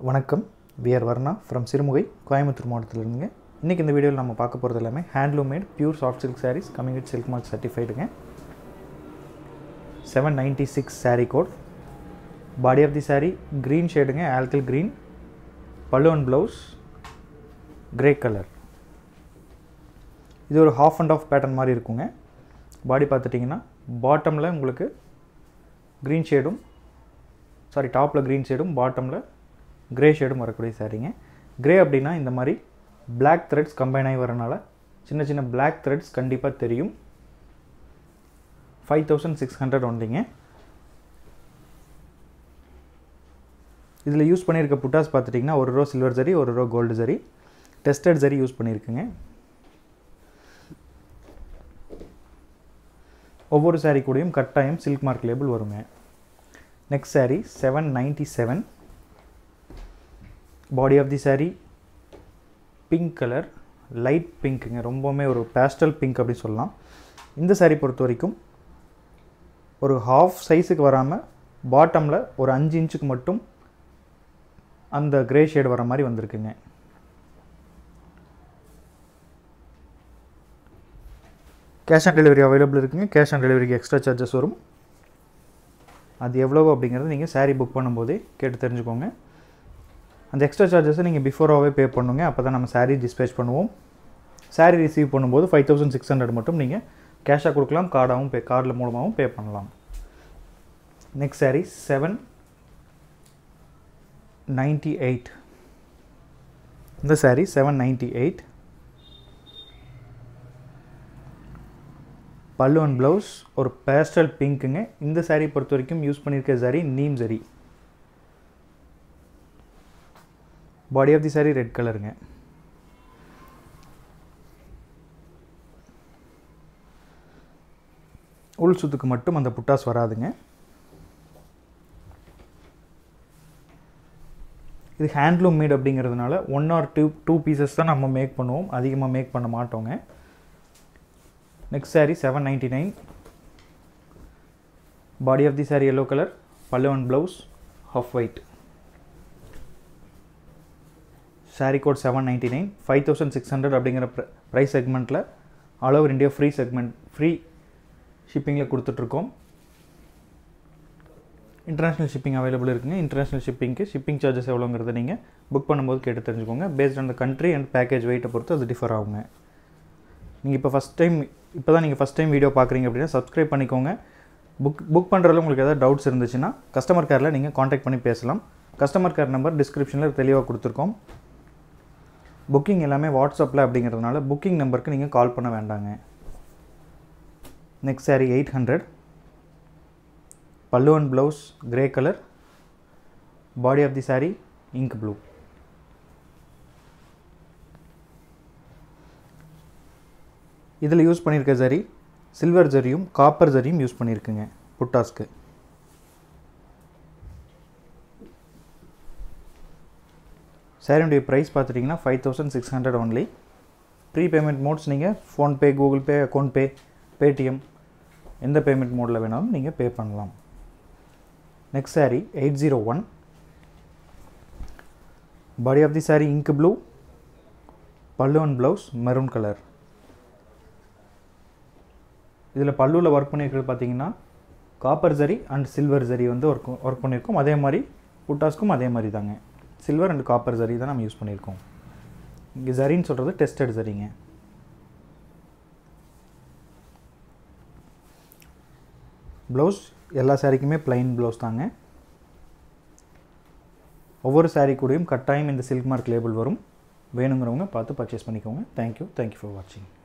வணக்கம் VR Varna from Sirumugai Coimbatore மாவட்டத்திலிருந்துங்க இன்றைக்கி இந்த வீடியோவில் நம்ம பார்க்க போகிறது எல்லாமே handloom made pure soft silk saris coming with silk mark சர்டிஃபைடுங்க seven ninety six sari code body of the sari green ஷேடுங்க ஆல்கல் green balloon blouse grey colour இது ஒரு ஹாஃப் அண்ட் ஆஃப் பேட்டர்ன் மாதிரி இருக்குங்க பாடி பார்த்துட்டிங்கன்னா பாட்டமில் உங்களுக்கு க்ரீன் ஷேடும் சாரி டாப்பில் க்ரீன் ஷேடும் பாட்டமில் க்ரே ஷேடும் வரக்கூடிய சாரீங்க க்ரே அப்படின்னா இந்த மாதிரி பிளாக் த்ரெட்ஸ் கம்பைன் ஆகி வரனால சின்ன சின்ன பிளாக் த்ரெட்ஸ் கண்டிப்பாக தெரியும் ஃபைவ் தௌசண்ட் சிக்ஸ் ஹண்ட்ரட் ஒன்லிங்க இதில் யூஸ் பண்ணியிருக்க புட்டாஸ் பார்த்துட்டிங்கன்னா ஒரு ரோ சில்வர் ஜரி ஒரு row gold zari tested zari use பண்ணியிருக்குங்க ஒவ்வொரு சாரீ கூடயும் கட்டாயம் சில்க் மார்க் லேபிள் வருங்க next saree seven ninety seven body of the saree pink colour light பிங்க்குங்க ரொம்பவுமே ஒரு பேஸ்டல் பிங்க் அப்படி சொல்லலாம் இந்த சாரீ பொறுத்த வரைக்கும் ஒரு ஹாஃப் சைஸுக்கு வராமல் பாட்டமில் ஒரு அஞ்சு இன்ச்சுக்கு மட்டும் அந்த கிரே ஷேடு வர மாதிரி வந்திருக்குங்க கேஷ் ஆன் டெலிவரி அவைலபிள் இருக்குங்க கேஷ் ஆன் டெலிவரிக்கு எக்ஸ்ட்ரா சார்ஜஸ் வரும் அது எவ்வளோ அப்படிங்கிறது நீங்கள் சாரீ புக் பண்ணும்போதே கேட்டு தெரிஞ்சுக்கோங்க அந்த எக்ஸ்ட்ரா சார்ஜஸை நீங்கள் பிஃபோராகவே பே பண்ணுங்க அப்போ தான் நம்ம சாரீ டிஸ்பேச் பண்ணுவோம் சாரீ ரிசீவ் பண்ணும்போது ஃபைவ் தௌசண்ட் சிக்ஸ் ஹண்ட்ரட் மட்டும் நீங்கள் கேஷாக கொடுக்கலாம் கார்டாகவும் பே கார்டில் மூலமாகவும் பே பண்ணலாம் next saree seven ninety eight இந்த saree seven ninety eight pallu and blouse ஒரு பேஸ்டல் பிங்க்குங்க இந்த சாரீ பொறுத்த வரைக்கும் யூஸ் பண்ணியிருக்க சாரீ நீம் சரி body of the saree red கலருங்க உள் சுத்துக்கு மட்டும் அந்த புட்டாஸ் வராதுங்க இது ஹேண்ட்லூம் மேட் அப்படிங்கிறதுனால one or two two pieces தான் நம்ம மேக் பண்ணுவோம் அதிகமாக மேக் பண்ண மாட்டோங்க next saree seven ninety nine body of the saree yellow colour பல்லு and blouse half white saree code seven ninety nine five thousand six hundred அப்படிங்கிற price செக்மெண்ட்டில் all over India free segment free ஷிப்பிங்கில் கொடுத்துட்ருக்கோம் international shipping available இருக்குங்க international ஷிப்பிங்க்கு shipping charges எவ்வளோங்கிறத நீங்கள் book பண்ணும்போது கேட்டு தெரிஞ்சுக்கோங்க based on the country and package வெயிட்டை பொறுத்து அது டிஃபர் ஆகுங்க நீங்கள் இப்போ ஃபஸ்ட் டைம் இப்போ தான் நீங்கள் ஃபஸ்ட் டைம் வீடியோ பார்க்குறீங்க அப்படின்னா சப்ஸ்கிரைப் பண்ணிக்கோங்க புக் புக் பண்ணுறதுல உங்களுக்கு ஏதாவது டவுட்ஸ் இருந்துச்சுன்னா கஸ்டமர் கேரில் நீங்கள் காண்டாக்ட் பண்ணி பேசலாம் கஸ்டமர் கேர் நம்பர் டிஸ்கிரிப்ஷனில் தெளிவாக கொடுத்துருக்கோம் புக்கிங் எல்லாமே வாட்ஸ்அப்பில் அப்படிங்கிறதுனால புக்கிங் நம்பருக்கு நீங்கள் கால் பண்ண வேண்டாங்க next saree eight hundred pallu and blouse grey colour body of the saree ink blue இதில் யூஸ் பண்ணியிருக்க ஜரி சில்வர் ஜரியும் காப்பர் ஜரியும் யூஸ் பண்ணியிருக்குங்க புட்டாஸ்க்கு சாரியுடைய ப்ரைஸ் பார்த்துட்டிங்கன்னா five thousand six hundred only free payment modes நீங்கள் PhonePe Google Pay account pay Paytm எந்த பேமெண்ட் மோடில் வேணாலும் நீங்கள் பே பண்ணலாம் next saree eight zero one body of the saree ink blue pallu and blouse maroon colour இதில் பல்லுவில் work பண்ணியிருக்கிறது பார்த்தீங்கன்னா copper zari and silver zari வந்து ஒர்க் ஒர்க் பண்ணியிருக்கோம் அதே மாதிரி புட்டாஸ்க்கும் அதே மாதிரி தாங்க சில்வர் அண்ட் காப்பர் ஜரி தான் நம்ம யூஸ் பண்ணியிருக்கோம் இங்கே ஜரின்னு சொல்கிறது டெஸ்டட் ஜரிங்க ப்ளவுஸ் எல்லா சாரீக்குமே ப்ளைன் ப்ளவுஸ் தாங்க ஒவ்வொரு சாரீ கூடயும் கட்டாயம் இந்த சில்க் மார்க் லேபிள் வரும் வேணுங்கிறவங்க பார்த்து பர்ச்சேஸ் பண்ணிக்கோங்க தேங்க்யூ தேங்க்யூ ஃபார் வாட்சிங்